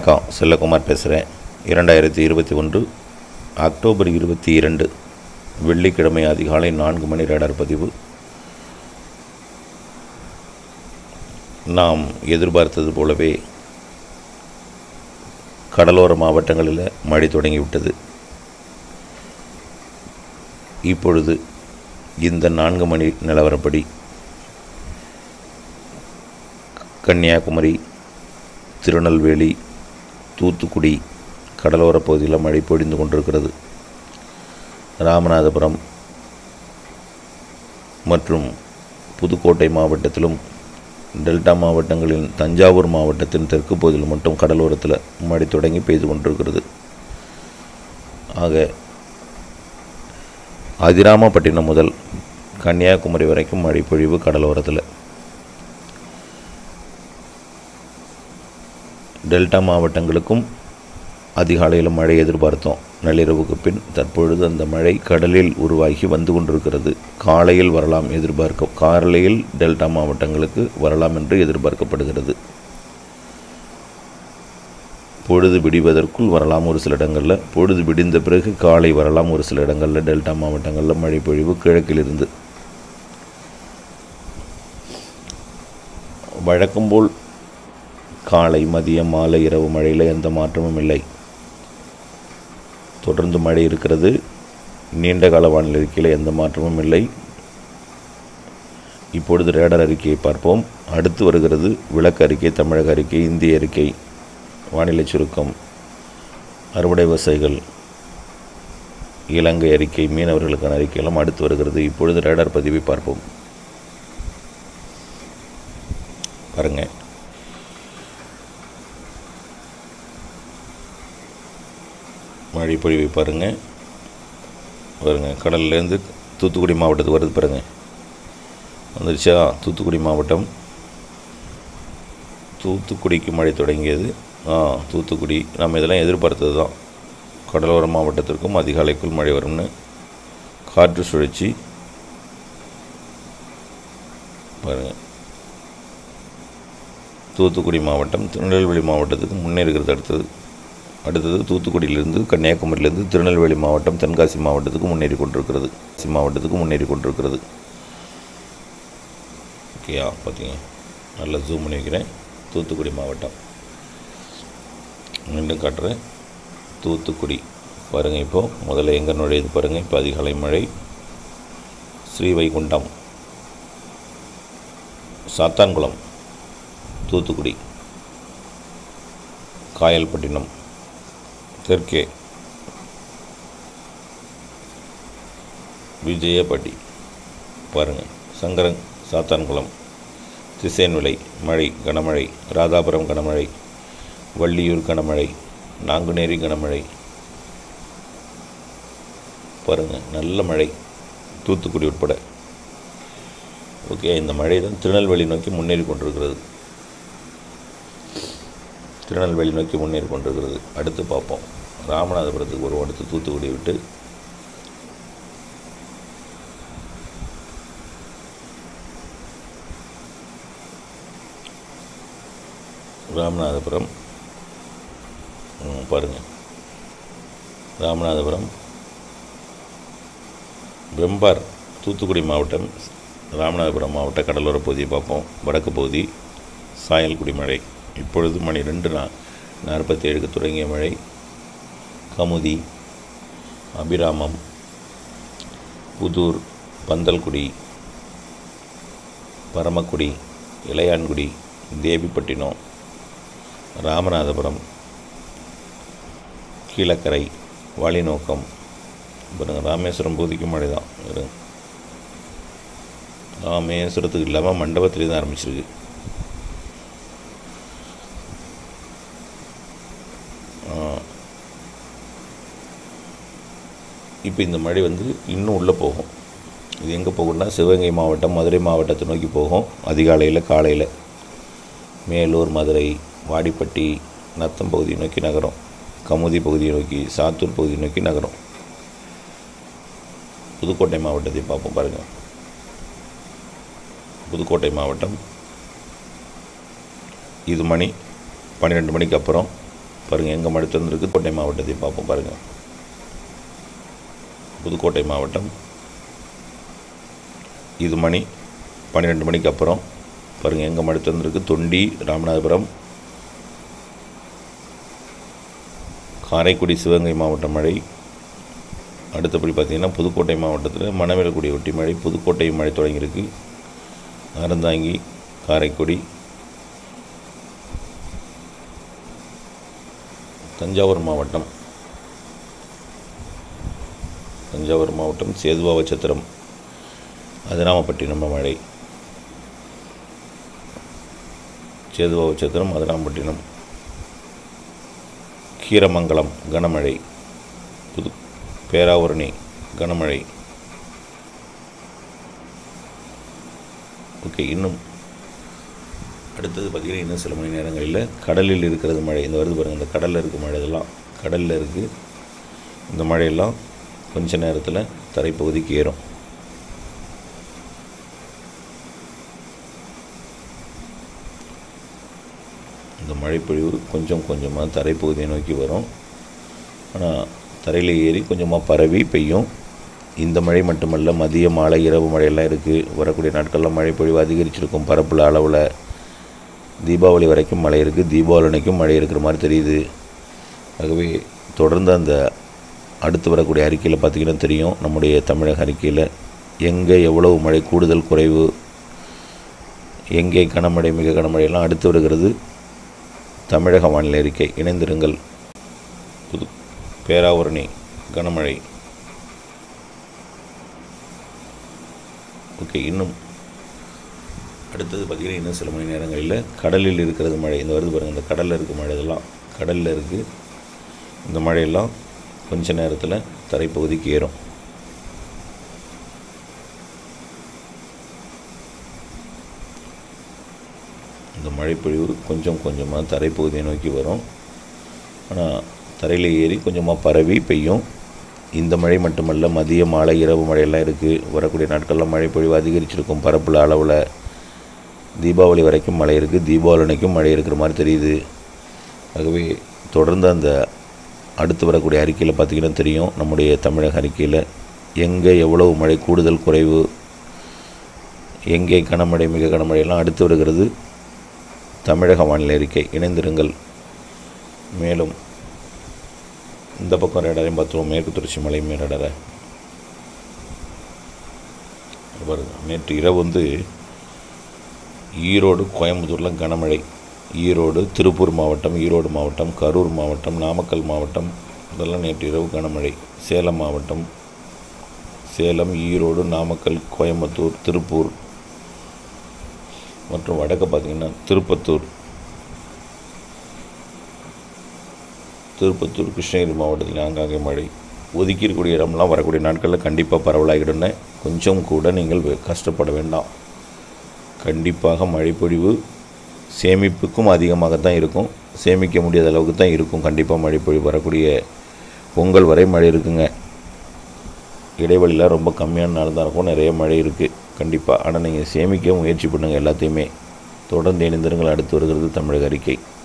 வணக்கம் செல்லகுமார் பேசுகிறேன் இரண்டாயிரத்தி இருபத்தி ஒன்று அக்டோபர் இருபத்தி இரண்டு வெள்ளிக்கிழமை அதிகாலை நான்கு மணி ரேடார் பதிவு நாம் எதிர்பார்த்தது போலவே கடலோர மாவட்டங்களில் மழை தொடங்கிவிட்டது இப்பொழுது இந்த நான்கு மணி நிலவரப்படி கன்னியாகுமரி திருநெல்வேலி தூத்துக்குடி கடலோரப் பகுதியில் மழை பொழிந்து கொண்டிருக்கிறது ராமநாதபுரம் மற்றும் புதுக்கோட்டை மாவட்டத்திலும் டெல்டா மாவட்டங்களின் தஞ்சாவூர் மாவட்டத்தின் தெற்கு பகுதியில் மட்டும் கடலோரத்தில் மழை தொடங்கி பெய்து கொண்டிருக்கிறது ஆக அதிராமப்பட்டினம் முதல் கன்னியாகுமரி வரைக்கும் மழை பொழிவு கடலோரத்தில் டெல்டா மாவட்டங்களுக்கும் அதிகாலையில் மழை எதிர்பார்த்தோம் நள்ளிரவுக்கு பின் தற்பொழுது அந்த மழை கடலில் உருவாகி வந்து கொண்டிருக்கிறது காலையில் வரலாம் எதிர்பார்க்க காலையில் டெல்டா மாவட்டங்களுக்கு வரலாம் என்று எதிர்பார்க்கப்படுகிறது பொழுது விடிவதற்குள் வரலாம் ஒரு சில இடங்களில் பொழுது விடிந்த பிறகு காலை வரலாம் ஒரு சில இடங்களில் டெல்டா மாவட்டங்களில் மழை பொழிவு கிழக்கிலிருந்து வழக்கம்போல் காலை மதியம் மாலை இரவு மழையில் எந்த மாற்றமும் இல்லை தொடர்ந்து மழை இருக்கிறது நீண்ட கால வானிலை அறிக்கையில் எந்த மாற்றமும் இல்லை இப்பொழுது ரேடர் அறிக்கையை பார்ப்போம் அடுத்து வருகிறது விளக்கு அறிக்கை தமிழக அறிக்கை இந்திய அறிக்கை வானிலை சுருக்கம் அறுவடை விவசாயிகள் இலங்கை அறிக்கை மீனவர்களுக்கான அறிக்கையெல்லாம் அடுத்து வருகிறது இப்பொழுது ரேடார் பதிவை பார்ப்போம் பாருங்கள் மழை பொழிவை பாருங்கள் பாருங்கள் கடல்லேருந்து தூத்துக்குடி மாவட்டத்துக்கு வருது பாருங்கள் வந்துருச்சா தூத்துக்குடி மாவட்டம் தூத்துக்குடிக்கு மழை தொடங்கியது ஆ தூத்துக்குடி நம்ம இதெல்லாம் எதிர்பார்த்தது தான் கடலோர மாவட்டத்திற்கும் அதிகாலைக்குள் மழை வரும்னு காற்று சுழற்சி பாருங்கள் தூத்துக்குடி மாவட்டம் திருநெல்வேலி மாவட்டத்துக்கு முன்னேறுகிறது அடுத்தது அடுத்தது தூத்துக்குடியிலிருந்து கன்னியாகுமரியிலிருந்து திருநெல்வேலி மாவட்டம் தென்காசி மாவட்டத்துக்கு முன்னேறி கொண்டிருக்கிறது தென்காசி மாவட்டத்துக்கு முன்னேறி கொண்டிருக்கிறது ஓகேயா பார்த்தீங்க நல்லா ஜூம் பண்ணி வைக்கிறேன் தூத்துக்குடி மாவட்டம் மீண்டும் காட்டுறேன் தூத்துக்குடி பாருங்கள் இப்போது முதல்ல எங்கே நுழையுது பாருங்கள் இப்போ அதிகாலை மழை ஸ்ரீவைகுண்டம் சாத்தான்குளம் தூத்துக்குடி காயல்பட்டினம் தெற்கே விஜயப்பட்டி பாருங்கள் சங்கரன் சாத்தான்குளம் திசைன்விளை மழை கனமழை ராதாபுரம் கனமழை வள்ளியூர் கனமழை நாங்குநேரி கனமழை பாருங்கள் நல்ல மழை தூத்துக்குடி உட்பட ஓகே இந்த மழை தான் திருநெல்வேலி நோக்கி முன்னேறி கொண்டிருக்கிறது திருநெல்வேலி நோக்கி முன்னேறி கொண்டிருக்கிறது அடுத்து பார்ப்போம் ராமநாதபுரத்துக்கு ஒரு அடுத்து தூத்துக்குடி விட்டு ராமநாதபுரம் பாருங்கள் ராமநாதபுரம் வெம்பார் தூத்துக்குடி மாவட்டம் ராமநாதபுரம் மாவட்ட கடலோர பகுதியை பார்ப்போம் வடக்கு பகுதி சாயல்குடி மழை இப்பொழுது மணி ரெண்டு நா நாற்பத்தி ஏழுக்கு தொடங்கிய மழை கமுதி அபிராமம் புதூர் பந்தல்குடி பரமக்குடி இளையான்குடி தேவிப்பட்டினம் ராமநாதபுரம் கீழக்கரை வாலிநோக்கம் பாருங்க ராமேஸ்வரம் பகுதிக்கும் மழை தான் இருங்க ராமேஸ்வரத்துக்கு இல்லாமல் மண்டபத்துலேயே தான் ஆரம்பிச்சிருக்கு இப்போ இந்த மழை வந்து இன்னும் உள்ளே போகும் இது எங்கே போகும்னா சிவகங்கை மாவட்டம் மதுரை மாவட்டத்தை நோக்கி போகும் அதிகாலையில் காலையில் மேலூர் மதுரை வாடிப்பட்டி நத்தம் பகுதியை நோக்கி நகரும் கமுதி பகுதியை நோக்கி சாத்தூர் பகுதியை நோக்கி நகரும் புதுக்கோட்டை மாவட்டத்தை பார்ப்போம் பாருங்கள் புதுக்கோட்டை மாவட்டம் இது மணி பன்னிரெண்டு மணிக்கு அப்புறம் பாருங்கள் எங்கே மழை திறந்திருக்கு கோட்டை மாவட்டத்தையும் பார்ப்போம் பாருங்கள் புதுக்கோட்டை மாவட்டம் இது மணி பன்னிரெண்டு மணிக்கு அப்புறம் பாருங்கள் எங்கே மழை திறந்திருக்கு தொண்டி ராமநாதபுரம் காரைக்குடி சிவகங்கை மாவட்ட மழை அடுத்தபடி பார்த்திங்கன்னா புதுக்கோட்டை மாவட்டத்தில் மணமேல்குடி ஒட்டி மழை புதுக்கோட்டை மழை தொடங்கியிருக்கு அறந்தாங்கி காரைக்குடி தஞ்சாவூர் மாவட்டம் தஞ்சாவூர் மாவட்டம் சேதுவாவச்சத்திரம் அதிராமப்பட்டினம் மழை சேதுவாவச்சத்திரம் அதிராமப்பட்டினம் கீரமங்கலம் கனமழை புது பேராவூரணி கனமழை ஓகே இன்னும் அடுத்தது பார்த்திங்கன்னா இன்னும் சில மணி நேரங்களில் கடலில் இருக்கிறது மழை இந்த வருது பாருங்கள் இந்த கடலில் இருக்க மழை இதெல்லாம் கடலில் இருக்குது இந்த மழையெல்லாம் கொஞ்ச நேரத்தில் தரைப்பகுதிக்கு ஏறும் இந்த மழைப்பொழிவு கொஞ்சம் கொஞ்சமாக தரைப்பகுதியை நோக்கி வரும் ஆனால் தரையில் ஏறி கொஞ்சமாக பரவி பெய்யும் இந்த மழை மட்டுமல்ல மதிய மாலை இரவு மழையெல்லாம் இருக்குது வரக்கூடிய நாட்களில் மழை பொழிவு அதிகரிச்சிருக்கும் பரப்பில் அளவில் தீபாவளி வரைக்கும் மழை இருக்குது தீபாவளி அன்னைக்கும் மழை இருக்கிற மாதிரி தெரியுது ஆகவே தொடர்ந்து அந்த அடுத்து வரக்கூடிய அறிக்கையில் பார்த்திங்கன்னா தெரியும் நம்முடைய தமிழக அறிக்கையில் எங்கே எவ்வளவு மழை கூடுதல் குறைவு எங்கே கனமழை மிக கனமழையெல்லாம் அடுத்து வருகிறது தமிழக வானிலை அறிக்கை இணைந்திருங்கள் புது பேராவூரணி கனமழை ஓகே இன்னும் அடுத்தது பார்த்திங்கன்னா இன்னும் சில மணி நேரங்களில் கடலில் இருக்கிறது மழை இந்த வருது பாருங்கள் இந்த கடலில் இருக்க மழை இதெல்லாம் கடலில் இருக்குது இந்த மழையெல்லாம் கொஞ்ச நேரத்தில் தரைப்பகுதிக்கு ஏறும் இந்த மழைப்பொழிவு கொஞ்சம் கொஞ்சமாக தரைப்பகுதியை நோக்கி வரும் ஆனால் தரையில் ஏறி கொஞ்சமாக பரவி பெய்யும் இந்த மழை மட்டுமல்ல மதிய மாலை இரவு மழையெல்லாம் இருக்குது வரக்கூடிய நாட்களில் மழை பொழிவு அதிகரிச்சிருக்கும் பரப்பில் அளவில் தீபாவளி வரைக்கும் மழை இருக்குது தீபாவளி அன்னைக்கும் மழை இருக்கிற மாதிரி தெரியுது ஆகவே தொடர்ந்து அந்த அடுத்து வரக்கூடிய அறிக்கையில் பார்த்திங்கன்னா தெரியும் நம்முடைய தமிழக அறிக்கையில் எங்கே எவ்வளவு மழை கூடுதல் குறைவு எங்கே கனமழை மிக கனமழையெல்லாம் அடுத்து வருகிறது தமிழக வானிலை அறிக்கை இணைந்திருங்கள் மேலும் இந்த பக்கம் ரேடரையும் பார்த்துருவோம் மேற்கு தொடர்ச்சி மலை மேலடரை பாருங்க நேற்று இரவு வந்து ஈரோடு கோயம்புத்தூரில் கனமழை ஈரோடு திருப்பூர் மாவட்டம் ஈரோடு மாவட்டம் கரூர் மாவட்டம் நாமக்கல் மாவட்டம் இதெல்லாம் நேற்று இரவு கனமழை சேலம் மாவட்டம் சேலம் ஈரோடு நாமக்கல் கோயம்புத்தூர் திருப்பூர் மற்றும் வடக்க பார்த்திங்கன்னா திருப்பத்தூர் திருப்பத்தூர் கிருஷ்ணகிரி மாவட்டத்தில் ஆங்காங்கே மழை ஒதுக்கி இருக்கக்கூடிய இடம்லாம் வரக்கூடிய நாட்களில் கண்டிப்பாக பரவலாகிடுன்னு கொஞ்சம் கூட நீங்கள் வெ- கஷ்டப்பட வேண்டாம் கண்டிப்பாக மழைப்பொழிவு சேமிப்புக்கும் அதிகமாகத்தான் இருக்கும் சேமிக்க முடியாத அளவுக்கு தான் இருக்கும் கண்டிப்பாக மழைப்பொழிவு வரக்கூடிய பொங்கல் வரை மழை இருக்குங்க இடைவெளிலாம் ரொம்ப கம்மியான நாள் தான் இருக்கும் நிறைய மழை இருக்குது கண்டிப்பாக ஆனால் நீங்கள் சேமிக்க முயற்சி பண்ணுங்கள் எல்லாத்தையுமே தொடர்ந்து இணைந்திருங்கள் அடுத்து வருகிறது தமிழக அறிக்கை